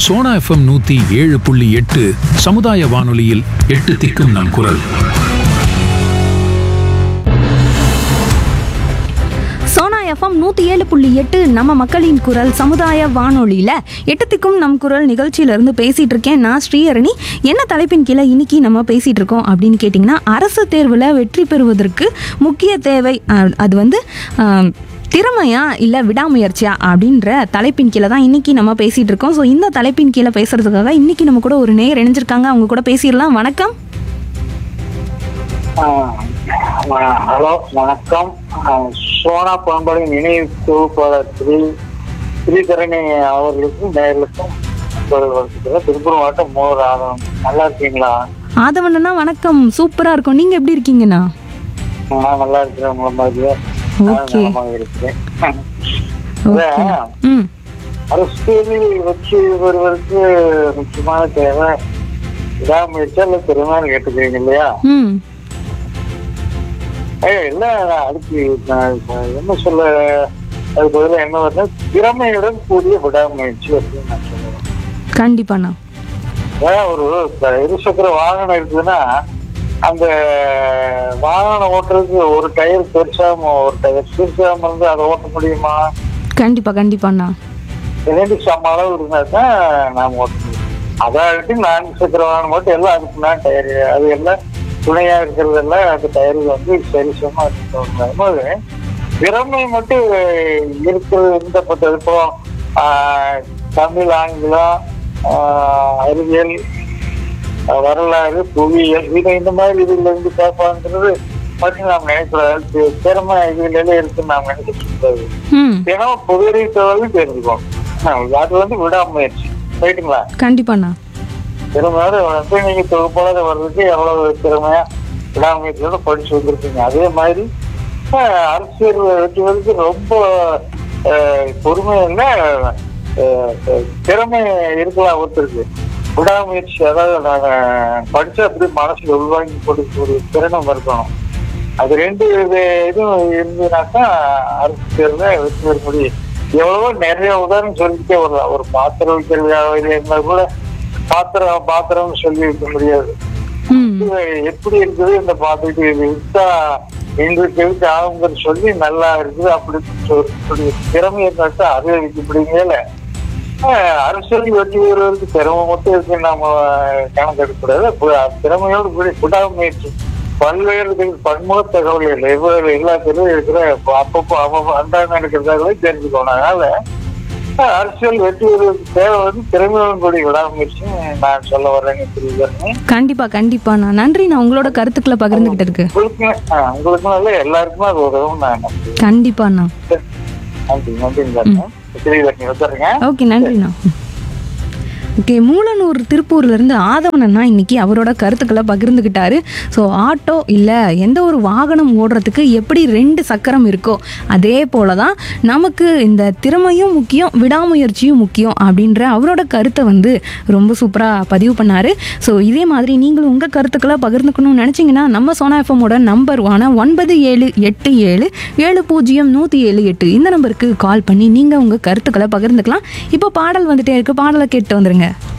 Sona FM நூத்தி ஏழு புள்ளி எட்டு சமுதாய வானொலியில் எட்டு திக்கும் நம் குரல் சோனா எஃப்எம் நூற்றி ஏழு புள்ளி எட்டு நம்ம மக்களின் குரல் சமுதாய வானொலியில் எட்டத்துக்கும் நம் குரல் நிகழ்ச்சியிலேருந்து பேசிகிட்டு இருக்கேன் நான் ஸ்ரீஹரணி என்ன தலைப்பின் கீழே இன்னைக்கு நம்ம பேசிகிட்டு இருக்கோம் அப்படின்னு கேட்டிங்கன்னா அரசு தேர்வில் வெற்றி பெறுவதற்கு முக்கிய தேவை அஹ், அது வந்து அஹ், திறமையா இல்லை விடாமுயற்சியா அப்படின்ற தலைப்பின் கீழே தான் இன்னைக்கு நம்ம பேசிகிட்டு இருக்கோம் ஸோ இந்த தலைப்பின் கீழே பேசுறதுக்காக இன்னைக்கு நம்ம கூட ஒரு நேர் இணைஞ்சிருக்காங்க அவங்க கூட பேசிடலாம் வணக்கம் ஹலோ வணக்கம் ஆஹ் சோனா பண்பலை நினைவு தொகுப்பாளர் ஸ்ரீ ஸ்ரீதரணி அவர்களுக்கும் நேர்களுக்கும் வருகிறேன் திருப்பூர் மாவட்டம் மோர் ஆதம் நல்லா இருக்கீங்களா ஆதவண்ணா வணக்கம் சூப்பராக இருக்கும் நீங்கள் எப்படி இருக்கீங்கண்ணா நான் நல்லா இருக்கிறேன் உங்களை மாதிரியே நான் Okay. நலமாக இருக்கிறேன் ஓகே அதான், ம் அரசியலில் வெற்றி பெறுவதற்கு முக்கியமான தேவை விடாமுயற்சியா இல்லை திறமையான கேட்டுக்கிறீங்க இல்லையா ம் ஏய், இல்ல அதுக்கு நான் இப்ப என்ன சொல்ல அது பதிலாக என்ன வருது திறமையுடன் கூடிய விடாமுயற்சி அப்படின்னு நான் சொல்லுவேன் கண்டிப்பாண்ணா ஏன் ஒரு இப்ப இருசக்கர வாகனம் இருக்குதுன்னா அந்த வாகனம் ஓட்டுறதுக்கு ஒரு டயர் பெருசாம ஒரு டயர் சிறுசாம இருந்து அதை ஓட்ட முடியுமா கண்டிப்பா கண்டிப்பாண்ணா இரண்டு சம அளவு இருந்தா தான் நாம் ஓட்ட முடியும் அதாவது நான்கு சக்கர வாகனம் மட்டும் எல்லாம் அதுக்கு நான் டயர் அது எல்லாம் துணையா இருக்கிறதெல்லாம் அந்த டயருக்கு வந்து சரி சமமா இருக்கும்போது திறமை மட்டும் இருக்கிறது இருந்தப்பட்டது இப்போ ஆஹ், தமிழ் ஆங்கிலம் ஆஹ், அறிவியல் ஆஹ், வரலாறு புவியியல் இது இந்த மாதிரி இதுல இருந்து பார்ப்பாங்கிறது மட்டும் நாம் நினைக்கூடாது திறமை இதுல இருக்குன்னு நாம் நினைச்சிட்டு இருக்காது ம் ஏன்னா பொதுவறிவு தகவலும் தெரிஞ்சுக்கணும் அது வந்து விடாமுயற்சி ரைட்டுங்களா கண்டிப்பாண்ணா திறமையோட வந்து நீங்க தொகுப்பாளர் வர்றதுக்கு எவ்வளவு திறமையா விடாமுயற்சியோட படிச்சு வந்திருக்கீங்க அதே மாதிரி அஹ், அரசியல் வெற்றுவதற்கு ரொம்ப அஹ், பொறுமை இல்லை அஹ், அஹ், திறமை இருக்கலாம் ஒருத்தருக்கு விடாமுயற்சி அதாவது நான் படிச்சு அப்படி மனசுல உள்வாங்கி கொடுக்கக்கூடிய திறனும் இருக்கணும் அது ரெண்டு இது இதுவும் இருந்ததுனாக்கா அரசு தேர்வுல வெற்றி பெற முடியும் எவ்வளவோ நிறைய உதாரணம் சொல்லிட்டே வரலாம் ஒரு பாத்திரம் வைக்கிற இது இருந்தா கூட பாத்திரம் பாத்திரம்னு சொல்லி வைக்க முடியாது ம் இது எப்படி இருக்குது இந்த பாத்திரத்துக்கு இது வித்தா எங்களுக்கு எதுக்கு ஆகுங்கிறது சொல்லி நல்லா இருக்குது அப்படி சொல்லி திறமையை காட்டு அதை வைக்கப்படுங்கல அரசியல் வெற்றி பெறுவதற்கு திறமை மட்டும் இருக்கு நம்ம கணக்கெடுக்கக்கூடாது பு- திறமையோடு கூடிய விடாமுயற்சி பல்வேறு இது பன்முக தகவல்கள் எவ்வளவு எல்லாத்திலும் இருக்கிற அப்பப்போ அப்பப்போ அன்றாடம் இருக்கிறதாகவே தெரிஞ்சுக்கணும் அதனால அஹ், அரசியல் வெற்றி பெறுவதற்கு தேவை வந்து திறமையோடு கூடிய விடாமுயற்சி நான் சொல்ல வர்றேங்க புரியுது கண்டிப்பா கண்டிப்பாண்ணா நன்றி நான் உங்களோட கருத்துக்களை பகிர்ந்துகிட்டதுக்கு உங்களுக்கு ஆஹ், உங்களுக்கும் இல்லை எல்லாருக்குமே அது உதவும் நான் நம்புறேன் கண்டிப்பாண்ணா நன்றி நன்றிங்க ஸ்ரீதர்ஷினி வச்சுருங்க ஓகே நன்றிண்ணா ஓகே மூலனூர் திருப்பூர்லேருந்து ஆதவனண்ணா இன்னைக்கு அவரோட கருத்துக்களை பகிர்ந்துக்கிட்டாரு ஸோ ஆட்டோ இல்லை எந்த ஒரு வாகனம் ஓடுறதுக்கு எப்படி ரெண்டு சக்கரம் இருக்கோ அதே போல தான் நமக்கு இந்த திறமையும் முக்கியம் விடாமுயற்சியும் முக்கியம் அப்படின்ற அவரோட கருத்தை வந்து ரொம்ப சூப்பராக பதிவு பண்ணார் ஸோ இதே மாதிரி நீங்களும் உங்கள் கருத்துக்களை பகிர்ந்துக்கணும்னு நினச்சிங்கன்னா நம்ம சோனா எஃப்எம்மோட நம்பர் வான ஒன்பது ஏழு எட்டு ஏழு ஏழு பூஜ்ஜியம் நூற்றி ஏழு எட்டு இந்த நம்பருக்கு கால் பண்ணி நீங்கள் உங்கள் கருத்துக்களை பகிர்ந்துக்கலாம் இப்போ பாடல் வந்துட்டே இருக்கு பாடலை கேட்டு வந்துருங்க